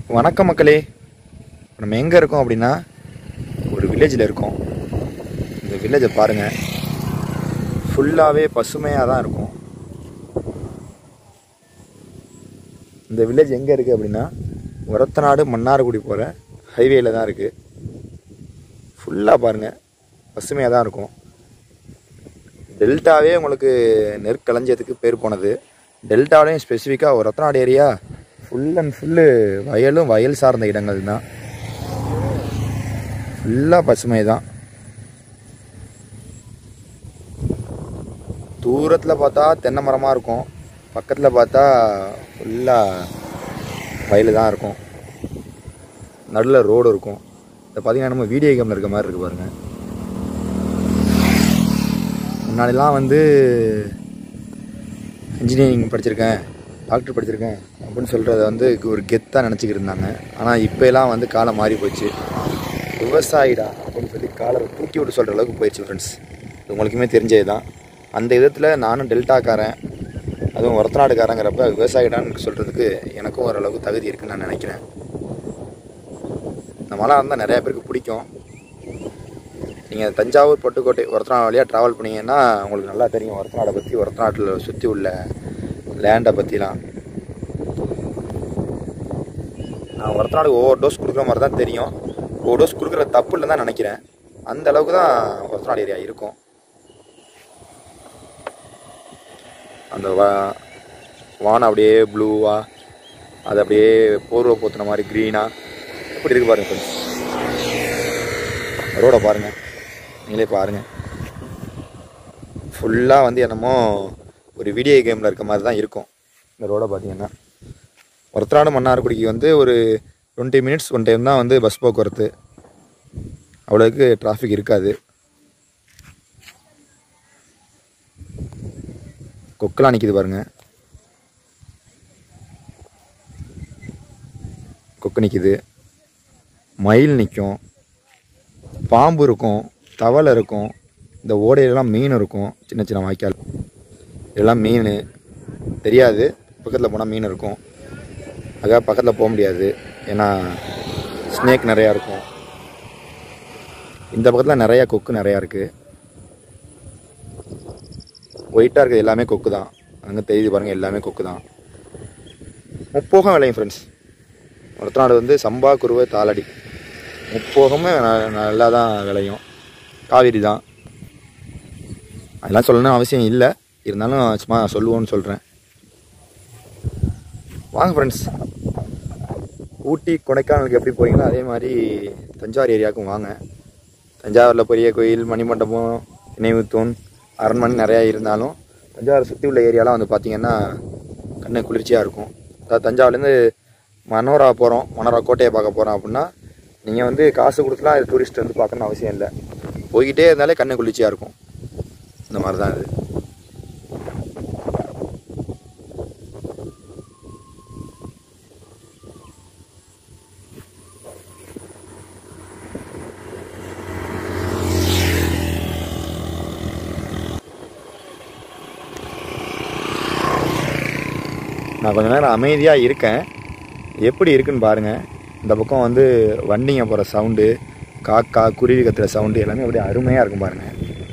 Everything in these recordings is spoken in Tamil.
வணக்கம் மக்களே நம்ம எங்கே இருக்கோம் அப்படின்னா ஒரு வில்லேஜில் இருக்கோம் இந்த வில்லேஜை பாருங்கள் ஃபுல்லாகவே பசுமையாக தான் இருக்கும் இந்த வில்லேஜ் எங்கே இருக்குது அப்படின்னா உரத்தநாடு மன்னார்குடி போகிற ஹைவேல தான் இருக்குது ஃபுல்லாக பாருங்கள் பசுமையாக தான் இருக்கும் டெல்டாவே உங்களுக்கு நெற்களஞ்சியத்துக்கு பேர் போனது டெல்டாவிலையும் ஸ்பெசிஃபிக்காக ஒரு Rathnadu area full and full வயலும் வயல் சார்ந்த இடங்கள் தான் ஃபுல்லாக பசுமை தான் தூரத்தில் பார்த்தா தென்னை மரமாக இருக்கும் பக்கத்தில் பார்த்தா ஃபுல்லாக வயல் தான் இருக்கும் நடுவில் ரோடு இருக்கும் இதை பார்த்தீங்கன்னா நம்ம வீடியோ கேமில் இருக்க மாதிரி இருக்கு பாருங்கள் முன்னாடிலாம் வந்து இன்ஜினியரிங் படிச்சிருக்கேன் டாக்டர் படிச்சிருக்கேன் அப்படின்னு சொல்கிறத வந்து ஒரு கெத்தாக நினச்சிக்கிட்டு இருந்தாங்க ஆனால் இப்போலாம் வந்து காலம் மாறி போச்சு விவசாயிடா அப்படின்னு சொல்லி காலை தூக்கி விட்டு சொல்கிற அளவுக்கு போயிடுச்சு ஃப்ரெண்ட்ஸ் இது உங்களுக்குமே தெரிஞ்சது தான் அந்த விதத்தில் நானும் டெல்டாக்காரன் அதுவும் ஒரத்தநாடுக்காரங்கிறப்ப விவசாயிடான்னு சொல்கிறதுக்கு எனக்கும் ஓரளவுக்கு தகுதி இருக்குன்னு நான் நினைக்கிறேன் இந்த மலை இருந்தால் நிறையா பேருக்கு பிடிக்கும் நீங்கள் தஞ்சாவூர் பட்டுக்கோட்டை ஒரத்தநாடு வழியாக ட்ராவல் பண்ணீங்கன்னா உங்களுக்கு நல்லா தெரியும் ஒரத்தநாடை பற்றி ஒரத்தநாட்டில் சுற்றி உள்ள லேண்டை பற்றிலாம் நான் ஒரத்தநாடு ஒவ்வொரு டோஸ் கொடுக்குற மாதிரி தான் தெரியும் ஒவ்வொரு டோஸ் கொடுக்குற தப்பு இல்லைன்னு தான் நினைக்கிறேன் அந்த அளவுக்கு தான் ஒரத்தநாடு ஏரியா இருக்கும் அந்த வா வானம் அப்படியே ப்ளூவாக அது அப்படியே போர்வை போத்துன மாதிரி க்ரீனாக எப்படி இருக்கு பாருங்க ஃப்ரெண்ட்ஸ் ரோடை பாருங்கள் நீங்களே பாருங்கள் ஃபுல்லாக வந்து என்னமோ ஒரு வீடியோ கேமில் இருக்க மாதிரி தான் இருக்கும் இந்த ரோடை பார்த்தீங்கன்னா ஒருத்தராடு மன்னார்குடிக்கு வந்து ஒரு டுவெண்ட்டி மினிட்ஸ் ஒன் டைம் தான் வந்து பஸ் போக்குவரத்து அவ்வளோக்கு டிராஃபிக் இருக்காது கொக்கெலாம் நிற்கிது பாருங்க கொக்கு நிற்கிது மயில் நிற்கும் பாம்பு இருக்கும் தவளை இருக்கும் இந்த ஓடையிலலாம் மீன் இருக்கும் சின்ன சின்ன வாய்க்கால் இதெல்லாம் மீன் தெரியாது பக்கத்தில் போனால் மீன் இருக்கும் அதுக்காக பக்கத்தில் போக முடியாது ஏன்னா ஸ்னேக் நிறையா இருக்கும் இந்த பக்கத்தில் நிறையா கொக்கு நிறையா இருக்குது ஒயிட்டாக இருக்கிறது எல்லாமே கொக்கு தான் அங்கே தெரியுது பாருங்கள் எல்லாமே கொக்கு தான் முப்போகம் விளையும் ஃப்ரெண்ட்ஸ் ஒருத்தநாடு வந்து சம்பா குருவை தாளடி முப்போகமே ந- நல்லா தான் விளையும் காவேரி தான் அதெல்லாம் சொல்லணும்னு அவசியம் இல்லை இருந்தாலும் சும்மா சொல்லுவோன்னு சொல்கிறேன் வாங்க ஃப்ரெண்ட்ஸ் ஊட்டி கொடைக்கானலுக்கு எப்படி போறீங்களோ அதே மாதிரி தஞ்சாவூர் ஏரியாவுக்கும் வாங்க தஞ்சாவூரில் பெரிய கோயில் மணிமண்டபம் நினைவுத்தூண் அரண்மனை நிறையா இருந்தாலும் தஞ்சாவூரை சுற்றி உள்ள ஏரியாலாம் வந்து பார்த்தீங்கன்னா கண்ணு குளிர்ச்சியாக இருக்கும் அதாவது தஞ்சாவூர்லேருந்து மனோரா போகிறோம் மனோரா கோட்டையை பார்க்க போகிறோம் அப்படின்னா நீங்கள் வந்து காசு கொடுத்துலாம் டூரிஸ்ட் வந்து பார்க்கணும்னு அவசியம் இல்லை போய்கிட்டே இருந்தாலே கண்ணு குளிர்ச்சியாக இருக்கும் இந்த மாதிரி தான் இது நான் கொஞ்ச நேரம் அமைதியாக இருக்கேன் எப்படி இருக்குன்னு பாருங்கள் இந்த பக்கம் வந்து வண்டிங்க போகிற சவுண்டு காக்கா குருவி கத்துற சவுண்டு எல்லாமே அப்படியே அருமையாக இருக்கும் பாருங்கள்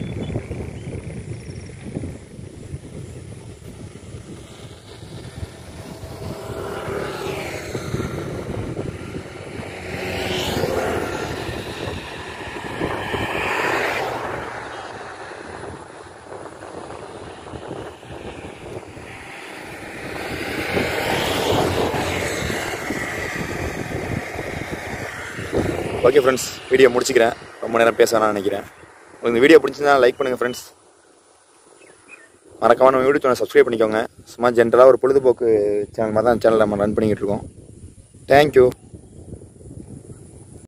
ஓகே ஃப்ரெண்ட்ஸ் வீடியோ முடிச்சுக்கிறேன் ரொம்ப நேரம் பேச வேணாம்னு நினைக்கிறேன் உங்களுக்கு இந்த வீடியோ பிடிச்சிருந்தா லைக் பண்ணுங்கள் ஃப்ரெண்ட்ஸ் மறக்காம நம்ம யூடியூப் சேனல் சப்ஸ்கிரைப் பண்ணிக்கோங்க சும்மா ஜென்ரலாக ஒரு பொழுதுபோக்கு சேனல் மாதிரி தான் சேனல் நம்ம ரன் பண்ணிக்கிட்டு இருக்கோம் தேங்க்யூ